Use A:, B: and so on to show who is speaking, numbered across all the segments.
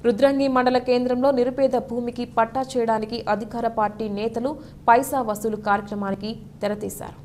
A: రుద్రంగి మండల కేంద్రంలో నిరుపేద భూమికి పట్టా చేయడానికి అధికార పార్టీ నేతలు పైసా వసూలు కార్యక్రమానికి తెరతీశారు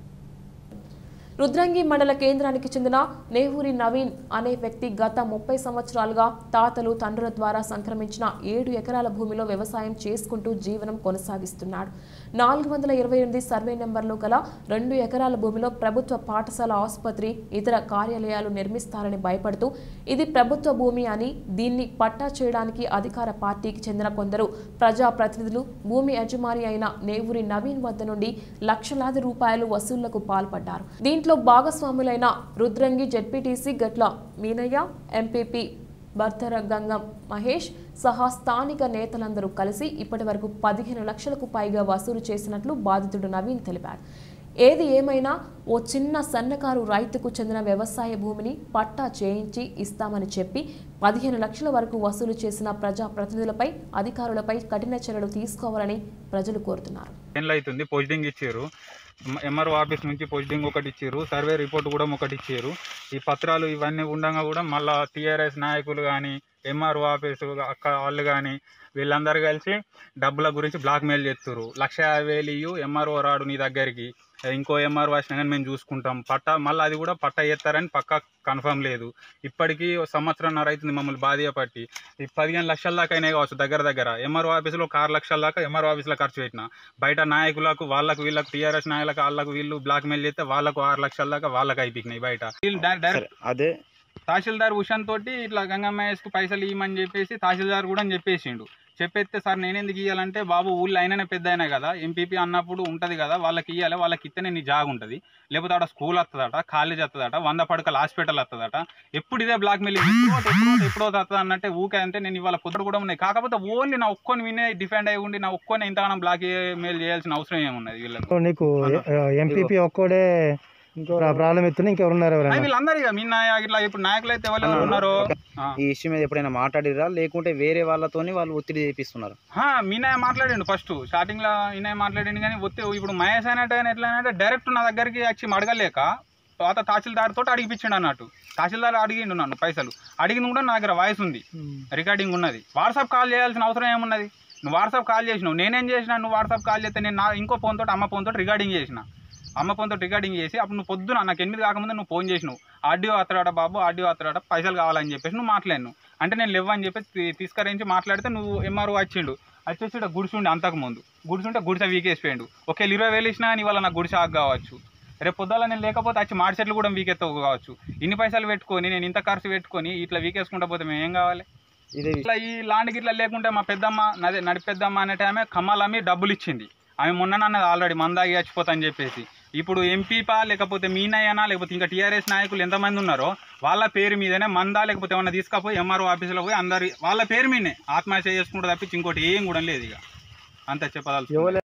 A: రుద్రంగి మండల కేంద్రానికి చెందిన నేహూరి నవీన్ అనే వ్యక్తి గత ముప్పై సంవత్సరాలుగా తాతలు తండ్రుల ద్వారా సంక్రమించిన ఏడు ఎకరాల భూమిలో వ్యవసాయం చేసుకుంటూ జీవనం కొనసాగిస్తున్నాడు నాలుగు వందల ఇరవై ఎనిమిది సర్వే నెంబర్లు గల రెండు ఎకరాల భూమిలో ప్రభుత్వ పాఠశాల ఆసుపత్రి ఇతర కార్యాలయాలు నిర్మిస్తారని భయపడుతూ ఇది ప్రభుత్వ భూమి అని దీన్ని పట్టా చేయడానికి అధికార పార్టీకి చెందిన కొందరు ప్రజాప్రతినిధులు భూమి యజమాని అయిన నేవూరి నవీన్ వద్ద నుండి లక్షలాది రూపాయలు వసూళ్లకు పాల్పడ్డారు దీంట్లో భాగస్వాములైన రుద్రంగి జెడ్పీటీసీ గట్ల మీనయ్య ఎంపీపీ బర్తర గంగం మహేష్ సహా స్థానిక నేతలందరూ కలిసి ఇప్పటి వరకు పదిహేను లక్షలకు పైగా వసూలు చేసినట్లు బాధితుడు నవీన్ తెలిపాడు ఏది ఏమైనా ఓ చిన్న సన్నకారు రైతుకు చెందిన వ్యవసాయ భూమిని పట్టా చేయించి ఇస్తామని చెప్పి పదిహేను లక్షల వరకు వసూలు చేసిన ప్రజాప్రతినిధులపై అధికారులపై కఠిన చర్యలు తీసుకోవాలని ప్రజలు కోరుతున్నారు
B: ఏళ్ళు అవుతుంది పోస్టింగ్ ఇచ్చారు ఎంఆర్ఓ ఆఫీస్ నుంచి పోస్టింగ్ ఒకటి ఇచ్చారు సర్వే రిపోర్ట్ కూడా ఒకటి ఇచ్చారు ఈ పత్రాలు ఇవన్నీ ఉండగా కూడా మళ్ళా టీఆర్ఎస్ నాయకులు కానీ ఎంఆర్ఓ ఆఫీసు అక్క వాళ్ళు కానీ వీళ్ళందరూ కలిసి డబ్బుల గురించి బ్లాక్ మెయిల్ చేస్తారు లక్ష యాభై వేలు ఇయ్యు ఎంఆర్ఓ రాడు నీ దగ్గరికి ఇంకో ఎంఆర్ఓ వచ్చినా కానీ మేము చూసుకుంటాం పట్ట మళ్ళీ అది కూడా పట్ట చేస్తారని పక్కా కన్ఫర్మ్ లేదు ఇప్పటికీ ఓ సంవత్సరంన్నర అవుతుంది మమ్మల్ని బాధ్య పట్టి ఈ పదిహేను లక్షల దాకా అయినాయి కావచ్చు దగ్గర దగ్గర ఎంఆర్ఓ ఆఫీసులో ఒక ఆరు లక్షల దాకా ఎంఆర్ఓ ఆఫీసులో ఖర్చు పెట్టిన బయట నాయకులకు వాళ్ళకు వీళ్ళకు టీఆర్ఎస్ నాయకులకు వాళ్ళకు వీళ్ళు బ్లాక్ మెయిల్ చేస్తే వాళ్ళకు ఆరు లక్షల దాకా వాళ్ళకి అయిపోయినాయి బయట వీళ్ళు డై- డైరెక్ట్
C: అదే
B: తహసీల్దార్ ఉషన్ తోటి ఇట్లా గంగమ్మయ్యస్కు పైసలు ఇవ్వమని చెప్పేసి తహసీల్దార్ కూడా అని చెప్పేసిండు చెప్పేస్తే సార్ నేను ఎందుకు ఇవ్వాలంటే బాబు ఊళ్ళో అయినా పెద్ద అయినా కదా ఎంపీపీ అన్నప్పుడు ఉంటుంది కదా వాళ్ళకి ఇవ్వాలి వాళ్ళకి ఇస్తేనే నీ జాగ్ ఉంటుంది లేకపోతే ఆడ స్కూల్ వస్తుందట కాలేజ్ వస్తుందట వంద పడకల హాస్పిటల్ వస్తుందట ఎప్పుడు ఇదే బ్లాక్ మెయిల్ ఎప్పుడో ఎప్పుడో ఎప్పుడో వస్తుంది అన్నట్టే ఊకే అంటే నేను ఇవాళ పొద్దుడు కూడా ఉన్నాయి కాకపోతే ఓన్లీ నా ఒక్కొని వినే డిఫెండ్ అయ్యి ఉండి నా ఒక్కొని ఇంతగానం బ్లాక్ మెయిల్ చేయాల్సిన అవసరం ఏమున్నది వీళ్ళకి
D: నీకు ఎంపీపీ ఒక్కడే ప్రాబ్లం ఎత్తున ఇంకెవరున్నారు
B: అయ్యి
D: ఎవరైనా
B: వీళ్ళందరూ ఇక మీ నాయ ఇట్లా ఇప్పుడు నాయకులు అయితే ఎవరు ఎవరు ఉన్నారో ఆ.
C: ఈ ఇష్యూ మీద ఎప్పుడైనా మాట్లాడిరా లేకుంటే వేరే వాళ్ళతోని వాళ్ళు ఒత్తిడి చేపిస్తున్నారు
B: హా, మీనాయ మాట్లాడిండు ఫస్ట్ స్టార్టింగ్ లో ఈయన మాట్లాడిండు కానీ ఒత్తి ఇప్పుడు మహేష్ అనేట ఆయన ఎట్లా అంటే డైరెక్ట్ నా దగ్గరికి వచ్చి అడగలేక తర్వాత తహసీల్దార్ తోటి అడిగిపించిండు అన్నట్టు తహసీల్దార్ అడిగిండు నన్ను పైసలు అడిగింది కూడా నా దగ్గర వాయిస్ ఉంది రికార్డింగ్ ఉన్నది వాట్సాప్ కాల్ చేయాల్సిన అవసరం ఏమున్నది నువ్వు వాట్సాప్ కాల్ చేసినావు నేనేం చేసిన నువ్వు వాట్సాప్ కాల్ చేస్తే నేను నా ఇంకో ఫోన్ తోటి అమ్మ ఫోన్ తోటి రికార్డింగ్ చేసిన అమ్మ ఫోన్ తోటి రికార్డింగ్ చేసి అప్పుడు నువ్వు పొద్దున నాకు ఎనిమిది కాకముందు నువ్వు ఫోన్ చేసినావు ఆడియో అత్తరాట బాబు ఆడియో అత్తరాట పైసలు కావాలని చెప్పేసి నువ్వు మాట్లాడినావు అంటే నేను లేవని చెప్పేసి తీ- తీసుకురించి మాట్లాడితే నువ్వు ఎంఆర్ఓ వచ్చిండు వచ్చేసి ఇక్కడ గుడిసుండి అంతకుముందు గుడిసుంటే గుడిసె వీకేసిపోయిండు ఒకవేళ ఇరవై వేలు ఇచ్చినా కానీ ఇవాళ నాకు గుడిసె ఆగు కావచ్చు రేపు పొద్దుల నేను లేకపోతే వచ్చి మాడి చెట్లు కూడా వీకెత్తవు కావచ్చు ఇన్ని పైసలు పెట్టుకొని నేను ఇంత ఖర్చు పెట్టుకొని ఇట్లా వీకేసుకుంటా పోతే మేము ఏం కావాలి
C: ఇదే
B: ఇట్లా ఈ లాండ్ గిట్లా లేకుంటే మా పెద్దమ్మ నదే నడి పెద్దమ్మ అనే ఆమె కమ్మలు అమ్మి డబ్బులు ఇచ్చింది ఆమె మొన్న అన్నది ఆల్రెడీ మందాగి చచ్చిపోతా అని చెప్పేసి ఇప్పుడు ఎంపీపా లేకపోతే మీనయ్యనా లేకపోతే ఇంకా టీఆర్ఎస్ నాయకులు ఎంతమంది ఉన్నారో వాళ్ళ పేరు మీదనే మందా లేకపోతే ఏమన్నా తీసుకపోయి ఎంఆర్ఓ ఆఫీసులో పోయి అందరి వాళ్ళ పేరు మీదనే ఆత్మహత్య చేసుకుంటూ తప్పించి ఇంకోటి ఏం కూడా లేదు ఇక అంతే చెప్పదాల్సి
D: ఎవరు